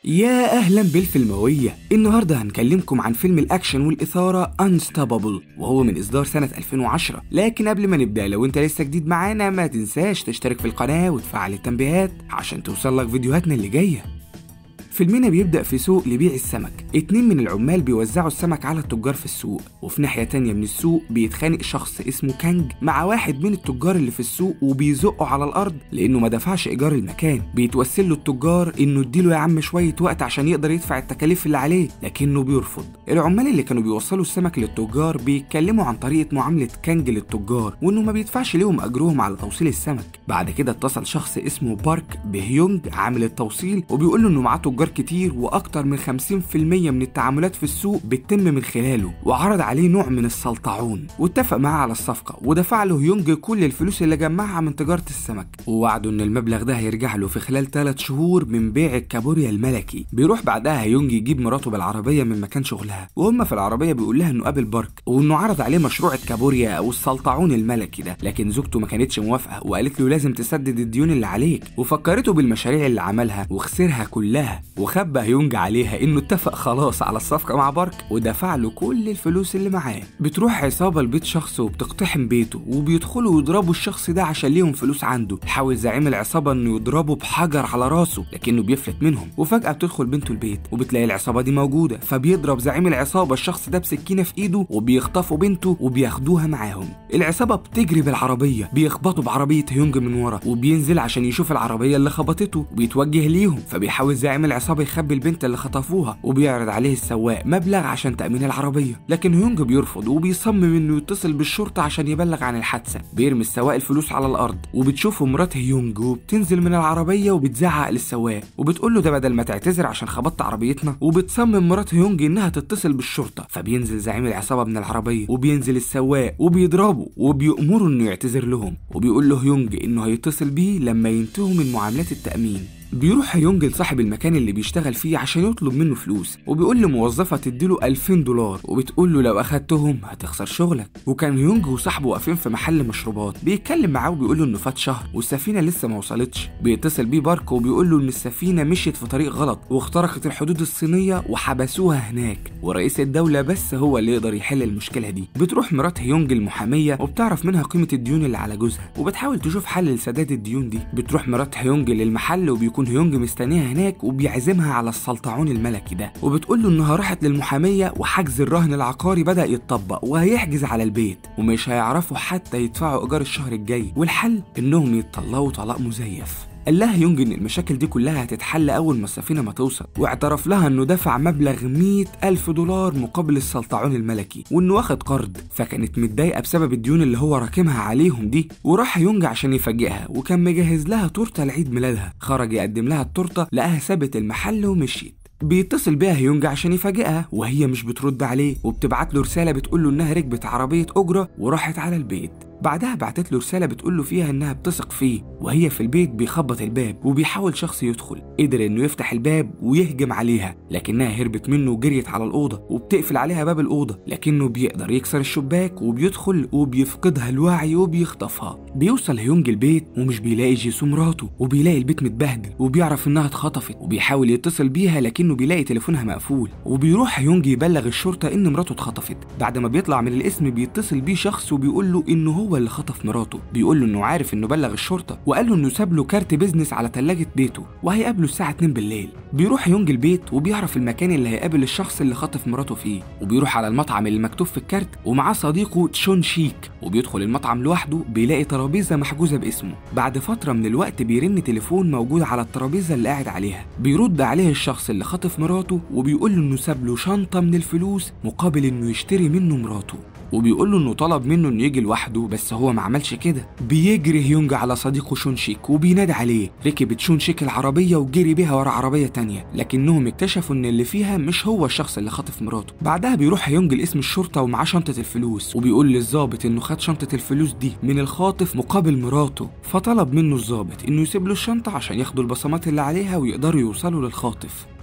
يا اهلا بالفيلمويه النهارده هنكلمكم عن فيلم الاكشن والاثاره انستابابل وهو من اصدار سنه 2010 لكن قبل ما نبدا لو انت لسه جديد معانا ما تنساش تشترك في القناه وتفعل التنبيهات عشان توصلك فيديوهاتنا اللي جايه فيلمنا بيبدأ في سوق لبيع السمك اتنين من العمال بيوزعوا السمك على التجار في السوق وفي ناحية تانية من السوق بيتخانق شخص اسمه كانج مع واحد من التجار اللي في السوق وبيزقه على الأرض لأنه ما دفعش إيجار المكان بيتوسل له التجار إنه اديله يا عم شوية وقت عشان يقدر يدفع التكاليف اللي عليه لكنه بيرفض العمال اللي كانوا بيوصلوا السمك للتجار بيتكلموا عن طريقة معاملة كانج للتجار وإنه ما بيدفعش ليهم أجرهم على توصيل السمك بعد كده اتصل شخص اسمه بارك بهيونج عامل التوصيل وبيقول له إنه معاه تجار كتير وأكتر من 50% من التعاملات في السوق بتتم من خلاله وعرض عليه نوع من السلطعون واتفق معاه على الصفقة ودفع له هيونج كل الفلوس اللي جمعها من تجارة السمك ووعده إن المبلغ ده هيرجع له في خلال 3 شهور من بيع الكابوريا الملكي بيروح بعدها هيونج يجيب مراته بالعربية من مكان شغلها وهم في العربية بيقول لها إنه قابل بارك وإنه عرض عليه مشروع الكابوريا أو السلطعون الملكي ده لكن زوجته ما كانتش موافقة وقالت له لازم تسدد الديون اللي عليك وفكرته بالمشاريع اللي عملها وخسرها كلها وخبى هيونج عليها انه اتفق خلاص على الصفقه مع بارك ودفع له كل الفلوس اللي معاه بتروح عصابه لبيت شخص وبتقتحم بيته وبيدخلوا يضربوا الشخص ده عشان ليهم فلوس عنده حاول زعيم العصابه انه يضربه بحجر على راسه لكنه بيفلت منهم وفجاه بتدخل بنته البيت وبتلاقي العصابه دي موجوده فبيضرب زعيم العصابه الشخص ده بسكينه في ايده وبيخطفوا بنته وبياخدوها معاهم العصابه بتجري بالعربيه بيخبطوا بعربيه هيونج من ورا وبينزل عشان يشوف العربيه اللي خبطته وبيتوجه ليهم فبيحاول زعيم العصابه يخبي البنت اللي خطفوها وبيعرض عليه السواق مبلغ عشان تامين العربيه لكن هيونج بيرفض وبيصمم انه يتصل بالشرطه عشان يبلغ عن الحادثه بيرمي السواق الفلوس على الارض وبتشوفه مرات هيونج وبتنزل من العربيه وبتزعق للسواق وبتقول له ده بدل ما تعتذر عشان خبطت عربيتنا وبتصمم مرات هيونج انها تتصل بالشرطه فبينزل زعيم العصابه من العربيه وبينزل السواق وبيضربه وبيأمره انه يعتذر لهم وبيقول له هيونج انه هيتصل بيه لما ينتهوا من معاملات التأمين بيروح هيونج لصاحب المكان اللي بيشتغل فيه عشان يطلب منه فلوس وبيقول لموظفة تديله 2000 دولار وبتقول له لو أخدتهم هتخسر شغلك وكان هيونج وصاحبه واقفين في محل مشروبات بيتكلم معاه وبيقول له إنه فات شهر والسفينة لسه ما وصلتش بيتصل بيه بارك وبيقول له إن السفينة مشيت في طريق غلط واخترقت الحدود الصينية وحبسوها هناك ورئيس الدولة بس هو اللي يقدر يحل المشكلة دي بتروح مرات هيونج المحامية وبتعرف منها قيمة الديون اللي على جوزها وبتحاول تشوف حل لسداد الديون دي بتروح مرات هيونج للمحل وبيكون بيكون هيونج مستنيها هناك وبيعزمها على السلطعون الملكي ده وبتقول له انها راحت للمحاميه وحجز الرهن العقاري بدا يتطبق وهيحجز على البيت ومش هيعرفوا حتى يدفعوا ايجار الشهر الجاي والحل انهم يتطلقوا طلاق مزيف قال لها يونج ان المشاكل دي كلها هتتحل اول ما السفينه ما توصل واعترف لها انه دفع مبلغ 100 الف دولار مقابل السلطعون الملكي وانه واخد قرض فكانت متضايقه بسبب الديون اللي هو راكمها عليهم دي وراح يونج عشان يفاجئها وكان مجهز لها تورته لعيد ميلادها خرج يقدم لها التورته لقاها سابت المحل ومشيت بيتصل بيها هيونج عشان يفاجئها وهي مش بترد عليه وبتبعت له رساله بتقول له انها ركبت عربيه اجره وراحت على البيت بعدها بعتت له رساله بتقول له فيها انها بتثق فيه وهي في البيت بيخبط الباب وبيحاول شخص يدخل قدر انه يفتح الباب ويهجم عليها لكنها هربت منه وجريت على الاوضه وبتقفل عليها باب الاوضه لكنه بيقدر يكسر الشباك وبيدخل وبيفقدها الوعي وبيخطفها بيوصل هيونج البيت ومش بيلاقي جيسو مراته وبيلاقي البيت متبهدل وبيعرف انها اتخطفت وبيحاول يتصل بيها لكنه بيلاقي تليفونها مقفول وبيروح هيونج يبلغ الشرطه ان مراته اتخطفت بعد ما بيطلع من الاسم بيتصل بيه شخص وبيقول له انه هو اللي خطف مراته بيقول له انه عارف انه بلغ الشرطه وقال له انه ساب له كارت بيزنس على ثلاجه بيته وهيقابله الساعه 2 بالليل بيروح يونج البيت وبيعرف المكان اللي هيقابل الشخص اللي خطف مراته فيه وبيروح على المطعم اللي مكتوب في الكارت ومعاه صديقه تشون شيك وبيدخل المطعم لوحده بيلاقي ترابيزه محجوزه باسمه بعد فتره من الوقت بيرن تليفون موجود على الترابيزه اللي قاعد عليها بيرد عليه الشخص اللي خطف مراته وبيقول له انه ساب له شنطه من الفلوس مقابل انه يشتري منه مراته وبيقول له انه طلب منه انه يجي لوحده بس هو ما عملش كده بيجري هيونج على صديقه شونشيك وبينادي عليه ركبت شونشيك العربيه وجري بيها ورا عربيه تانية لكنهم اكتشفوا ان اللي فيها مش هو الشخص اللي خاطف مراته بعدها بيروح هيونج لاسم الشرطه ومعاه شنطه الفلوس وبيقول للظابط انه خد شنطه الفلوس دي من الخاطف مقابل مراته فطلب منه الظابط انه يسيب له الشنطه عشان ياخدوا البصمات اللي عليها ويقدروا يوصلوا للخاطف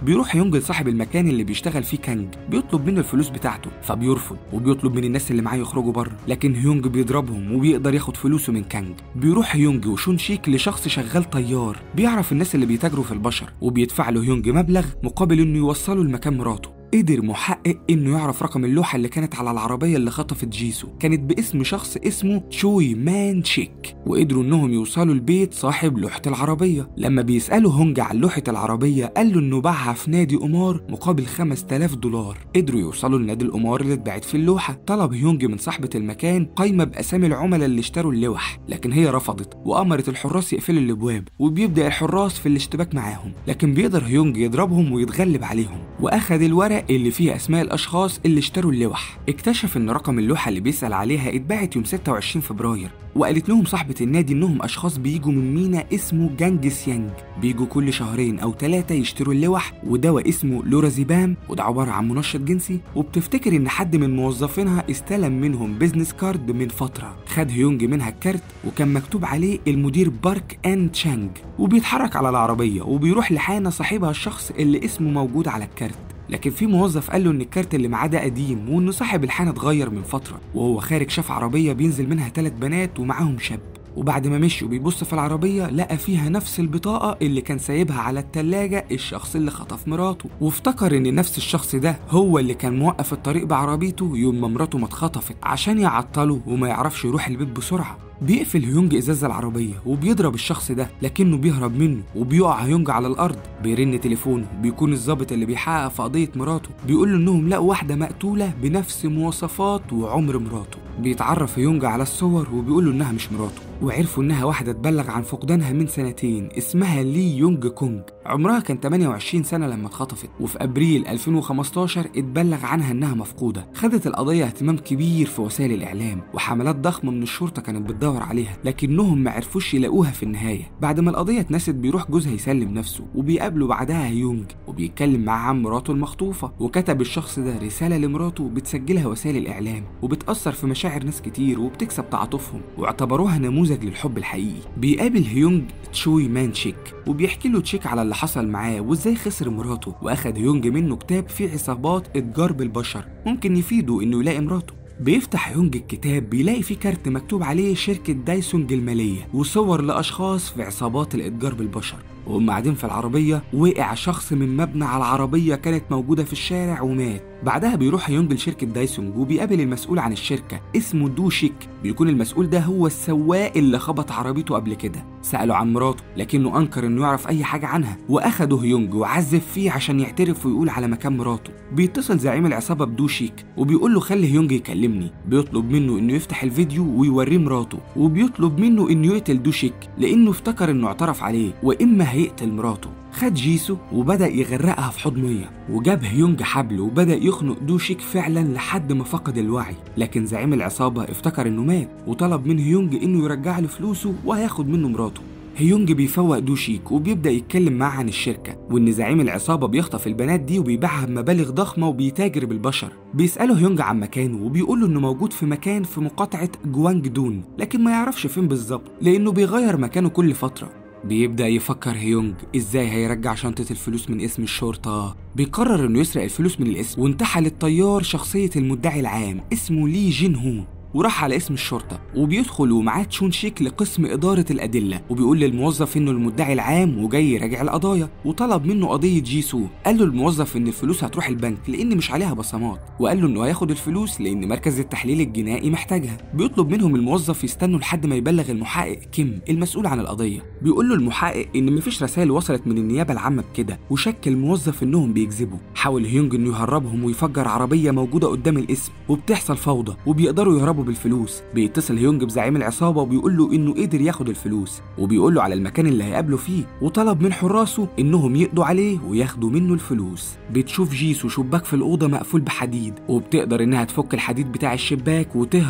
بيروح هيونج لصاحب المكان اللي بيشتغل فيه كانج بيطلب منه الفلوس بتاعته فبيرفض وبيطلب من الناس اللي معاه يخرجوا بره لكن هيونج بيضربهم وبيقدر ياخد فلوسه من كانج بيروح هيونج وشون شيك لشخص شغال طيار بيعرف الناس اللي بيتاجروا في البشر وبيدفع له هيونج مبلغ مقابل انه يوصله لمكان مراته قدر محقق انه يعرف رقم اللوحه اللي كانت على العربيه اللي خطفت جيسو كانت باسم شخص اسمه تشوي مان شيك وقدروا انهم يوصلوا البيت صاحب لوحه العربيه لما بيسالوا هونج عن لوحه العربيه قال له انه باعها في نادي قمار مقابل 5000 دولار قدروا يوصلوا لنادي القمار اللي اتباعت في اللوحه طلب هيونج من صاحبه المكان قايمه باسامي العملاء اللي اشتروا اللوح لكن هي رفضت وامرت الحراس يقفلوا الابواب وبيبدا الحراس في الاشتباك معاهم لكن بيقدر هيونج يضربهم ويتغلب عليهم واخد الورق اللي فيه اسماء الاشخاص اللي اشتروا اللوح اكتشف ان رقم اللوحه اللي بيسال عليها اتباعت يوم 26 فبراير وقالت لهم صاحبة النادي إنهم أشخاص بيجوا من مينا اسمه جانج سيانج بيجوا كل شهرين أو ثلاثة يشتروا اللوح ودواء اسمه لورازيبام وده عبارة عن منشط جنسي وبتفتكر إن حد من موظفينها استلم منهم بيزنس كارد من فترة خد هيونج منها الكارت وكان مكتوب عليه المدير بارك أن تشانج وبيتحرك على العربية وبيروح لحانة صاحبها الشخص اللي اسمه موجود على الكارت لكن في موظف قال له ان الكارت اللي معاه ده قديم وانه صاحب الحانه اتغير من فتره وهو خارج شاف عربيه بينزل منها ثلاث بنات ومعاهم شاب وبعد ما مشي وبيبص في العربية لقى فيها نفس البطاقة اللي كان سايبها على التلاجة الشخص اللي خطف مراته وافتكر ان نفس الشخص ده هو اللي كان موقف الطريق بعربيته يوم ما مراته ما اتخطفت عشان يعطله وما يعرفش يروح البيت بسرعة بيقفل هيونج ازاز العربيه وبيضرب الشخص ده لكنه بيهرب منه وبيقع هيونج على الارض بيرن تليفونه بيكون الضابط اللي بيحقق في قضيه مراته بيقول له انهم لقوا واحده مقتوله بنفس مواصفات وعمر مراته بيتعرف هيونج على الصور وبيقول له انها مش مراته وعرفوا انها واحده اتبلغ عن فقدانها من سنتين اسمها لي يونج كونج عمرها كان 28 سنه لما اتخطفت وفي ابريل 2015 اتبلغ عنها انها مفقوده خدت القضيه اهتمام كبير في وسائل الاعلام وحملات ضخمه من الشرطه كانت بتدور عليها لكنهم ما عرفوش يلاقوها في النهايه بعد ما القضيه اتنست بيروح جوزها يسلم نفسه وبيقابله بعدها هيونج وبيتكلم معاه عن مراته المخطوفه وكتب الشخص ده رساله لمراته بتسجلها وسائل الاعلام وبتاثر في مشاعر ناس كتير وبتكسب تعاطفهم واعتبروها نموذج للحب الحقيقي بيقابل هيونج تشوي مان تشيك وبيحكي له تشيك على اللي حصل معاه وازاي خسر مراته واخد هيونج منه كتاب فيه عصابات اتجار بالبشر ممكن يفيده انه يلاقي مراته بيفتح يونج الكتاب بيلاقي فيه كارت مكتوب عليه شركة دايسونج المالية وصور لأشخاص في عصابات الإتجار بالبشر وهم قاعدين في العربية وقع شخص من مبنى على العربية كانت موجودة في الشارع ومات بعدها بيروح يونج لشركة دايسونج وبيقابل المسؤول عن الشركة اسمه دوشيك بيكون المسؤول ده هو السواق اللي خبط عربيته قبل كده سأله عن مراته لكنه أنكر إنه يعرف أي حاجة عنها وأخده هيونج وعزف فيه عشان يعترف ويقول على مكان مراته بيتصل زعيم العصابة بدوشيك وبيقول له خلي هيونج يكلمني بيطلب منه إنه يفتح الفيديو ويوريه مراته وبيطلب منه إنه يقتل دوشيك لأنه افتكر إنه اعترف عليه وإما هيقتل مراته خد جيسو وبدأ يغرقها في حوض مية وجاب هيونج حبل وبدأ يخنق دوشيك فعلا لحد ما فقد الوعي لكن زعيم العصابة افتكر انه مات وطلب من هيونج انه يرجع له فلوسه وهياخد منه مراته هيونج بيفوق دوشيك وبيبدأ يتكلم معاه عن الشركة وإن زعيم العصابة بيخطف البنات دي وبيبيعها بمبالغ ضخمة وبيتاجر بالبشر بيسأله هيونج عن مكانه وبيقول له إنه موجود في مكان في مقاطعة جوانج دون لكن ما يعرفش فين بالظبط لأنه بيغير مكانه كل فترة بيبدأ يفكر هيونج ازاي هيرجع شنطة الفلوس من اسم الشرطة بيقرر انه يسرق الفلوس من الاسم وانتحل الطيار شخصية المدعي العام اسمه لي جين هو وراح على اسم الشرطة وبيدخل ومعاه تشون شيك لقسم إدارة الأدلة وبيقول للموظف إنه المدعي العام وجاي يراجع القضايا وطلب منه قضية جيسو قال له الموظف إن الفلوس هتروح البنك لأن مش عليها بصمات وقال له إنه هياخد الفلوس لأن مركز التحليل الجنائي محتاجها بيطلب منهم الموظف يستنوا لحد ما يبلغ المحقق كيم المسؤول عن القضية بيقول له المحقق إن مفيش رسائل وصلت من النيابة العامة بكده وشك الموظف إنهم بيكذبوا حاول هيونج إنه يهربهم ويفجر عربية موجودة قدام الاسم وبتحصل فوضى وبيقدروا يهربوا بالفلوس بيتصل هيونج بزعيم العصابة وبيقول له إنه قدر ياخد الفلوس وبيقول له على المكان اللي هيقابله فيه وطلب من حراسه إنهم يقضوا عليه وياخدوا منه الفلوس بتشوف جيسو شباك في الأوضة مقفول بحديد وبتقدر إنها تفك الحديد بتاع الشباك وتهرب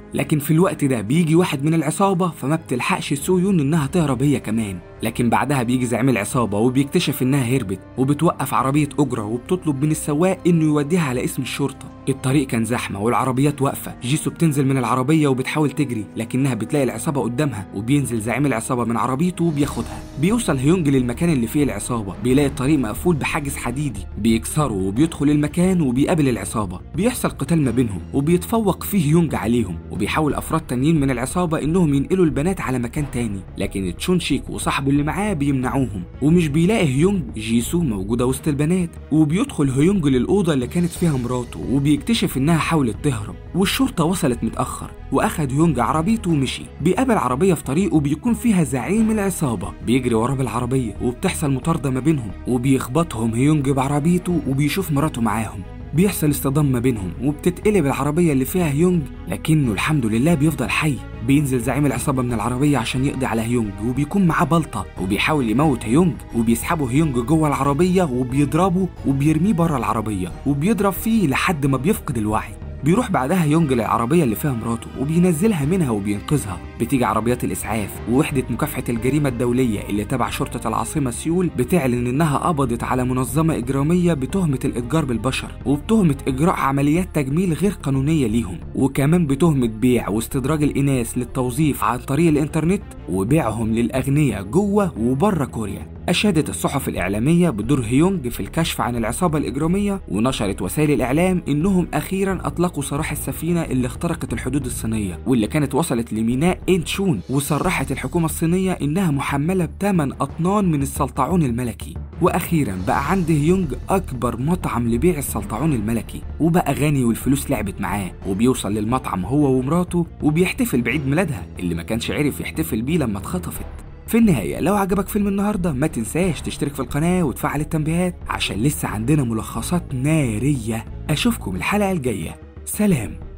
لكن في الوقت ده بيجي واحد من العصابة فما بتلحقش سو يون إنها تهرب هي كمان لكن بعدها بيجي زعيم العصابة وبيكتشف إنها هربت وبتوقف عربية أجرة وبتطلب من السواق إنه يوديها على اسم الشرطة الطريق كان زحمة والعربيات واقفة جيسو بتنزل من العربية وبتحاول تجري لكنها بتلاقي العصابة قدامها وبينزل زعيم العصابة من عربيته وبياخدها بيوصل هيونج للمكان اللي فيه العصابة بيلاقي الطريق مقفول بحاجز حديدي بيكسره وبيدخل المكان وبيقابل العصابة بيحصل قتال ما بينهم وبيتفوق فيه هيونج عليهم وبيحاول أفراد تانيين من العصابة إنهم ينقلوا البنات على مكان تاني لكن تشون شيك وصاحبه اللي معاه بيمنعوهم ومش بيلاقي هيونج جيسو موجودة وسط البنات وبيدخل هيونج للأوضة اللي كانت فيها مراته وبيكتشف إنها حاولت تهرب والشرطة وصلت متأخر وأخد هيونج عربيته ومشي بيقابل عربية في طريقه بيكون فيها زعيم العصابة بيجري وراه بالعربية وبتحصل مطاردة ما بينهم وبيخبطهم هيونج بعربيته وبيشوف مراته معاهم بيحصل اصطدام ما بينهم وبتتقلب العربية اللي فيها هيونج لكنه الحمد لله بيفضل حي بينزل زعيم العصابة من العربية عشان يقضي على هيونج وبيكون معاه بلطة وبيحاول يموت هيونج وبيسحبه هيونج جوه العربية وبيضربه وبيرميه بره العربية وبيضرب فيه لحد ما بيفقد الوعي بيروح بعدها يونج للعربية اللي فيها مراته وبينزلها منها وبينقذها بتيجي عربيات الإسعاف ووحدة مكافحة الجريمة الدولية اللي تبع شرطة العاصمة سيول بتعلن إنها قبضت على منظمة إجرامية بتهمة الإتجار بالبشر وبتهمة إجراء عمليات تجميل غير قانونية ليهم وكمان بتهمة بيع واستدراج الإناث للتوظيف عن طريق الإنترنت وبيعهم للأغنياء جوه وبره كوريا أشادت الصحف الإعلامية بدور هيونج في الكشف عن العصابة الإجرامية ونشرت وسائل الإعلام إنهم أخيرا أطلقوا سراح السفينة اللي اخترقت الحدود الصينية واللي كانت وصلت لميناء إنشون وصرحت الحكومة الصينية إنها محملة بثمان أطنان من السلطعون الملكي وأخيرا بقى عند هيونج أكبر مطعم لبيع السلطعون الملكي وبقى غني والفلوس لعبت معاه وبيوصل للمطعم هو ومراته وبيحتفل بعيد ميلادها اللي ما كانش عرف يحتفل بيه لما اتخطفت في النهاية لو عجبك فيلم النهاردة ما تنساش تشترك في القناة وتفعل التنبيهات عشان لسه عندنا ملخصات نارية أشوفكم الحلقة الجاية سلام